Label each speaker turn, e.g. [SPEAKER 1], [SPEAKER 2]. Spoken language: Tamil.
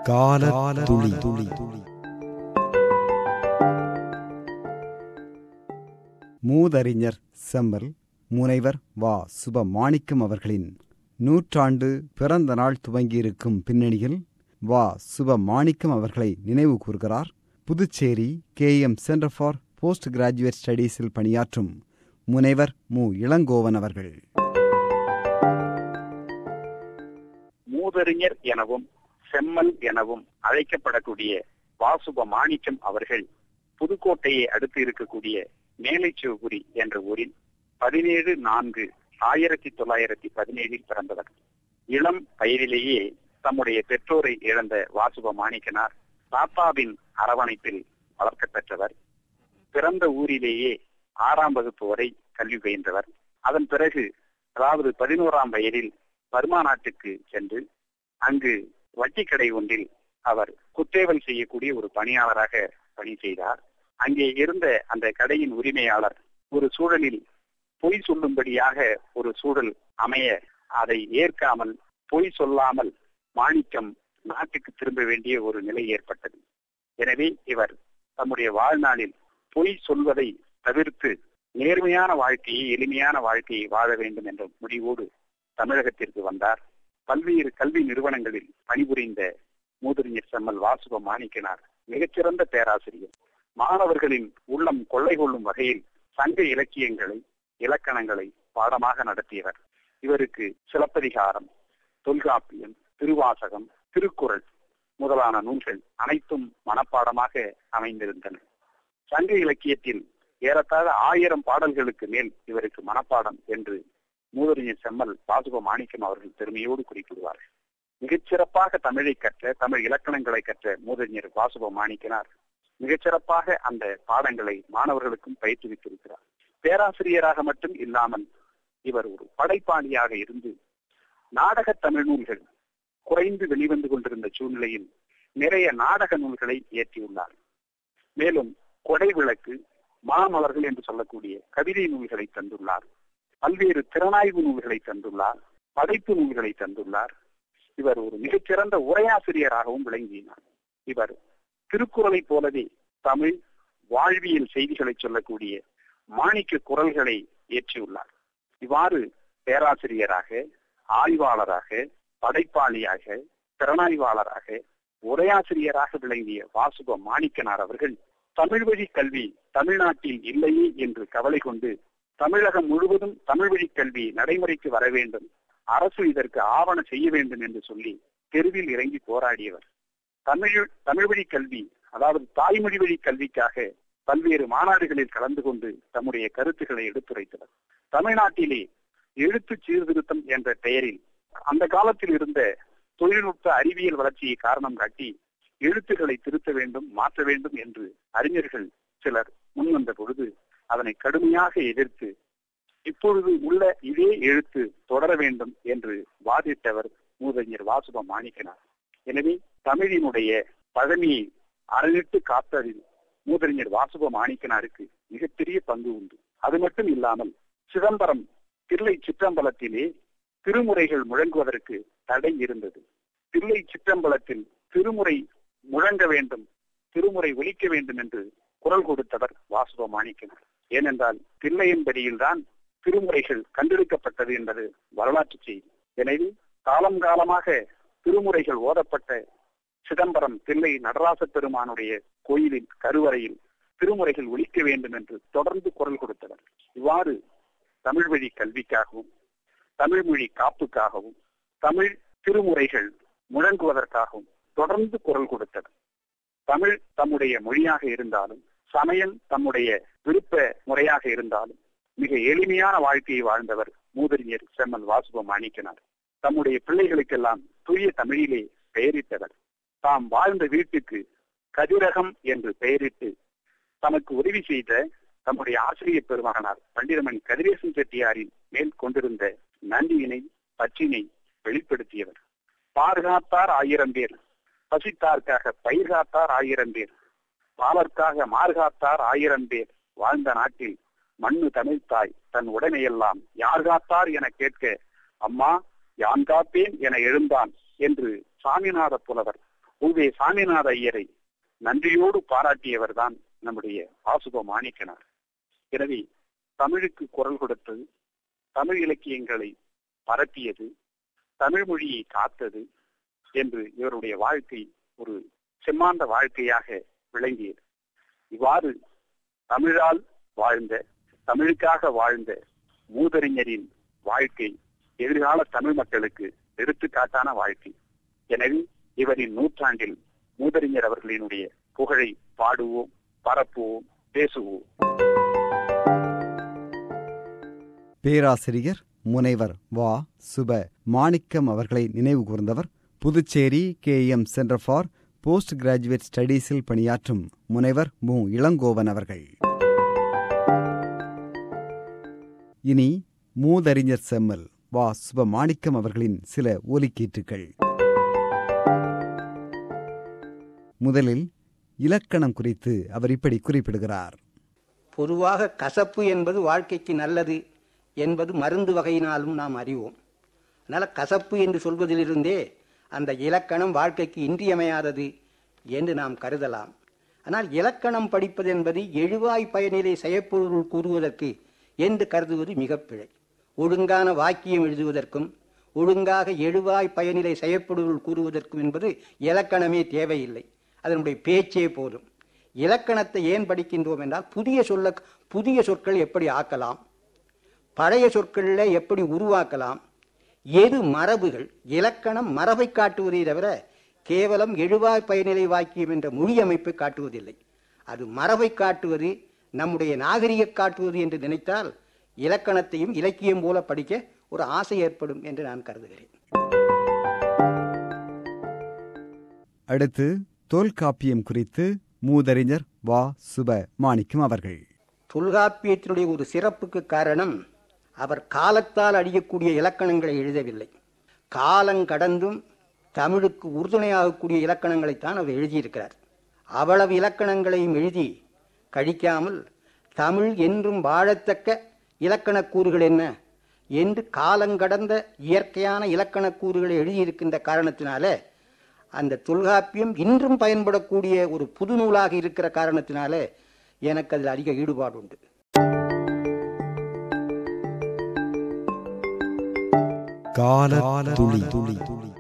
[SPEAKER 1] கால துளி துளி மூதறிஞர் செம்மல் முனைவர் வா சுபமாணிக்கம் அவர்களின் நூற்றாண்டு பிறந்த நாள் துவங்கியிருக்கும் பின்னணியில் வா சுபமாணிக்கம் அவர்களை நினைவு கூர்கிறார் Puducherry K M centre for post graduate ஸ்டடீஸில் பணியாற்றும் முனைவர் மு இளங்கோவன் அவர்கள்
[SPEAKER 2] மூதறிஞர் எனவும் செம்மல் எனவும் அழைக்கப்படக்கூடிய வாசுப மாணிக்கம் அவர்கள் புதுக்கோட்டையை அடுத்து இருக்கக்கூடிய மேலைச்சிவபுரி என்ற ஊரில் பதினேழு நான்கு ஆயிரத்தி தொள்ளாயிரத்தி பதினேழில் பிறந்தவர் இளம் வயதிலேயே தம்முடைய பெற்றோரை இழந்த வாசுப மாணிக்கனார் தாத்தாவின் அரவணைப்பில் வளர்க்க பெற்றவர் பிறந்த ஊரிலேயே ஆறாம் வகுப்பு வரை கல்வி பயின்றவர் அதன் பிறகு அதாவது பதினோராம் வயதில் பர்மா நாட்டுக்கு சென்று அங்கு வட்டிக்கடை ஒன்றில் அவர் குற்றேவல் செய்யக்கூடிய ஒரு பணியாளராக பணி செய்தார் அங்கே இருந்த அந்த கடையின் உரிமையாளர் ஒரு சூழலில் பொய் சொல்லும்படியாக ஒரு சூழல் அமைய அதை ஏற்காமல் பொய் சொல்லாமல் மாணிக்கம் நாட்டுக்கு திரும்ப வேண்டிய ஒரு நிலை ஏற்பட்டது எனவே இவர் தம்முடைய வாழ்நாளில் பொய் சொல்வதை தவிர்த்து நேர்மையான வாழ்க்கையை எளிமையான வாழ்க்கையை வாழ வேண்டும் என்ற முடிவோடு தமிழகத்திற்கு வந்தார் பல்வேறு கல்வி நிறுவனங்களில் பணிபுரிந்த மூதறிஞர் செம்மல் வாசுப மாணிக்கனார் மிகச்சிறந்த பேராசிரியர் மாணவர்களின் உள்ளம் கொள்ளை கொள்ளும் வகையில் சங்க இலக்கியங்களை இலக்கணங்களை பாடமாக நடத்தியவர் இவருக்கு சிலப்பதிகாரம் தொல்காப்பியம் திருவாசகம் திருக்குறள் முதலான நூல்கள் அனைத்தும் மனப்பாடமாக அமைந்திருந்தன சங்க இலக்கியத்தில் ஏறத்தாழ ஆயிரம் பாடல்களுக்கு மேல் இவருக்கு மனப்பாடம் என்று மூதறிஞர் செம்மல் வாசுப மாணிக்கம் அவர்கள் பெருமையோடு குறிப்பிடுவார்கள் மிகச்சிறப்பாக தமிழை கற்ற தமிழ் இலக்கணங்களை கற்ற மூதறிஞர் வாசுப மாணிக்கனார் மிகச்சிறப்பாக அந்த பாடங்களை மாணவர்களுக்கும் பயிற்றுவித்திருக்கிறார் பேராசிரியராக மட்டும் இல்லாமல் இவர் ஒரு படைப்பாளியாக இருந்து நாடக தமிழ் நூல்கள் குறைந்து வெளிவந்து கொண்டிருந்த சூழ்நிலையில் நிறைய நாடக நூல்களை இயற்றியுள்ளார் மேலும் கொடை விளக்கு மாமலர்கள் என்று சொல்லக்கூடிய கவிதை நூல்களை தந்துள்ளார் பல்வேறு திறனாய்வு நூல்களை தந்துள்ளார் படைப்பு நூல்களை தந்துள்ளார் இவர் ஒரு மிகச்சிறந்த உரையாசிரியராகவும் விளங்கினார் இவர் திருக்குறளை போலவே தமிழ் வாழ்வியல் செய்திகளை சொல்லக்கூடிய மாணிக்க குரல்களை இயற்றியுள்ளார் இவ்வாறு பேராசிரியராக ஆய்வாளராக படைப்பாளியாக திறனாய்வாளராக உரையாசிரியராக விளங்கிய வாசுப மாணிக்கனார் அவர்கள் தமிழ் வழி கல்வி தமிழ்நாட்டில் இல்லையே என்று கவலை கொண்டு தமிழகம் முழுவதும் தமிழ் வழி கல்வி நடைமுறைக்கு வர வேண்டும் அரசு இதற்கு ஆவண செய்ய வேண்டும் என்று சொல்லி தெருவில் இறங்கி போராடியவர் தமிழ் தமிழ் வழி கல்வி அதாவது தாய்மொழி வழி கல்விக்காக பல்வேறு மாநாடுகளில் கலந்து கொண்டு தம்முடைய கருத்துக்களை எடுத்துரைத்தவர் தமிழ்நாட்டிலே எழுத்து சீர்திருத்தம் என்ற பெயரில் அந்த காலத்தில் இருந்த தொழில்நுட்ப அறிவியல் வளர்ச்சியை காரணம் காட்டி எழுத்துக்களை திருத்த வேண்டும் மாற்ற வேண்டும் என்று அறிஞர்கள் சிலர் முன்வந்த பொழுது அதனை கடுமையாக எதிர்த்து இப்பொழுது உள்ள இதே எழுத்து தொடர வேண்டும் என்று வாதிட்டவர் மூதறிஞர் வாசுப மாணிக்கனார் எனவே தமிழினுடைய பழமையை அறநிட்டு காத்ததில் மூதறிஞர் வாசுப மாணிக்கனாருக்கு மிகப்பெரிய பங்கு உண்டு அது மட்டும் இல்லாமல் சிதம்பரம் தில்லை சிற்றம்பலத்திலே திருமுறைகள் முழங்குவதற்கு தடை இருந்தது தில்லை சிற்றம்பலத்தில் திருமுறை முழங்க வேண்டும் திருமுறை ஒலிக்க வேண்டும் என்று குரல் கொடுத்தவர் வாசுப மாணிக்கனார் ஏனென்றால் தில்லையின்படியில்தான் திருமுறைகள் கண்டெடுக்கப்பட்டது என்பது வரலாற்று செய்தி எனவே காலம் காலமாக திருமுறைகள் ஓதப்பட்ட சிதம்பரம் தில்லை நடராச பெருமானுடைய கோயிலின் கருவறையில் திருமுறைகள் ஒழிக்க வேண்டும் என்று தொடர்ந்து குரல் கொடுத்தனர் இவ்வாறு தமிழ் வழி கல்விக்காகவும் தமிழ் மொழி காப்புக்காகவும் தமிழ் திருமுறைகள் முழங்குவதற்காகவும் தொடர்ந்து குரல் கொடுத்தனர் தமிழ் தம்முடைய மொழியாக இருந்தாலும் சமயம் தம்முடைய விருப்ப முறையாக இருந்தாலும் மிக எளிமையான வாழ்க்கையை வாழ்ந்தவர் மூதறிஞர் செம்மல் வாசுப மாணிக்கனார் தம்முடைய பிள்ளைகளுக்கெல்லாம் தூய தமிழிலே பெயரிட்டவர் தாம் வாழ்ந்த வீட்டுக்கு கதிரகம் என்று பெயரிட்டு தமக்கு உதவி செய்த தம்முடைய ஆசிரியர் பெருமகனார் பண்டிதமன் கதிரேசன் செட்டியாரின் மேல் கொண்டிருந்த நன்றியினை பற்றினை வெளிப்படுத்தியவர் பாதுகாத்தார் ஆயிரம் பேர் பசித்தார்க்காக பயிர் காத்தார் ஆயிரம் பேர் பாலர்க்காக மார்காத்தார் ஆயிரம் பேர் வாழ்ந்த நாட்டில் மண்ணு தமிழ்த்தாய் தன் உடமையெல்லாம் யார் காத்தார் என கேட்க அம்மா யான் காப்பேன் என எழுந்தான் என்று சாமிநாத புலவர் உவே சாமிநாத ஐயரை நன்றியோடு பாராட்டியவர்தான் நம்முடைய வாசுப மாணிக்கனார் எனவே தமிழுக்கு குரல் கொடுத்தது தமிழ் இலக்கியங்களை பரப்பியது தமிழ் மொழியை காத்தது என்று இவருடைய வாழ்க்கை ஒரு செம்மாந்த வாழ்க்கையாக விளங்கியது இவ்வாறு தமிழால் வாழ்ந்த தமிழுக்காக வாழ்ந்த மூதறிஞரின் வாழ்க்கை எதிர்கால தமிழ் மக்களுக்கு எடுத்துக்காட்டான வாழ்க்கை எனவே இவரின் நூற்றாண்டில் மூதறிஞர் அவர்களினுடைய புகழை பாடுவோம் பரப்புவோம் பேசுவோம்
[SPEAKER 1] பேராசிரியர் முனைவர் வா சுப மாணிக்கம் அவர்களை நினைவு கூர்ந்தவர் Puducherry K M centre for post graduate ஸ்டடீஸில் பணியாற்றும் முனைவர் மு இளங்கோவன் அவர்கள் இனி மூதறிஞர் செம்மல் வா சுப மாணிக்கம் அவர்களின் சில ஒலிக்கீற்றுகள் முதலில் இலக்கணம் குறித்து அவர் இப்படி குறிப்பிடுகிறார்
[SPEAKER 3] பொதுவாக கசப்பு என்பது வாழ்க்கைக்கு நல்லது என்பது மருந்து வகையினாலும் நாம் அறிவோம் அதனால் கசப்பு என்று சொல்வதிலிருந்தே அந்த இலக்கணம் வாழ்க்கைக்கு இன்றியமையாதது என்று நாம் கருதலாம் ஆனால் இலக்கணம் படிப்பது என்பது எழுவாய் பயனிலை செயற்பொருள் கூறுவதற்கு என்று கருதுவது மிக பிழை ஒழுங்கான வாக்கியம் எழுதுவதற்கும் ஒழுங்காக எழுவாய் பயனிலை செயற்பொருள் கூறுவதற்கும் என்பது இலக்கணமே தேவையில்லை அதனுடைய பேச்சே போதும் இலக்கணத்தை ஏன் படிக்கின்றோம் என்றால் புதிய சொல்ல புதிய சொற்கள் எப்படி ஆக்கலாம் பழைய சொற்களில் எப்படி உருவாக்கலாம் எது மரபுகள் இலக்கணம் மரபை காட்டுவதை தவிர கேவலம் எழுவாய் பயனிலை வாக்கியம் என்ற மொழி அமைப்பை காட்டுவதில்லை அது மரபை காட்டுவது நம்முடைய நாகரிக காட்டுவது என்று நினைத்தால் இலக்கணத்தையும் இலக்கியம் போல படிக்க ஒரு ஆசை ஏற்படும் என்று நான் கருதுகிறேன்
[SPEAKER 1] அடுத்து தொல்காப்பியம் குறித்து மூதறிஞர் வா சுப மாணிக்கம் அவர்கள்
[SPEAKER 3] தொல்காப்பியத்தினுடைய ஒரு சிறப்புக்கு காரணம் அவர் காலத்தால் அழியக்கூடிய இலக்கணங்களை எழுதவில்லை காலங்கடந்தும் தமிழுக்கு உறுதுணையாகக்கூடிய இலக்கணங்களைத்தான் அவர் எழுதியிருக்கிறார் அவ்வளவு இலக்கணங்களையும் எழுதி கழிக்காமல் தமிழ் என்றும் வாழத்தக்க இலக்கணக் கூறுகள் என்ன என்று காலங்கடந்த இயற்கையான இலக்கணக் கூறுகளை எழுதியிருக்கின்ற காரணத்தினால அந்த தொல்காப்பியம் இன்றும் பயன்படக்கூடிய ஒரு புது நூலாக இருக்கிற காரணத்தினால எனக்கு அதில் அதிக ஈடுபாடு உண்டு
[SPEAKER 1] கால துளி துளி